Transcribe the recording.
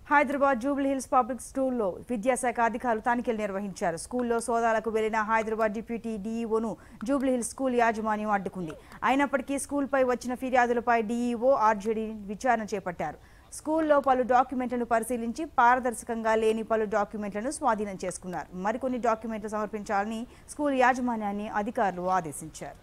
Hyderabad Jubilee hills public స్కూల్లో విద్యాశాఖ అధికారులు తనిఖీలు నిర్వహించారు స్కూల్లో సోదాలకు వెళ్లిన హైదరాబాద్ డిప్యూటీ డీఈఓను జూబ్లీ హిల్స్ స్కూల్ యాజమాన్యం అడ్డుకుంది అయినప్పటికీ స్కూల్పై వచ్చిన ఫిర్యాదులపై డీఈఓ ఆర్జేడీ విచారణ చేపట్టారు స్కూల్లో పలు డాక్యుమెంట్లను పరిశీలించి పారదర్శకంగా లేని పలు డాక్యుమెంట్లను స్వాధీనం చేసుకున్నారు మరికొన్ని డాక్యుమెంట్లు సమర్పించాలని స్కూల్ యాజమాన్యాన్ని అధికారులు ఆదేశించారు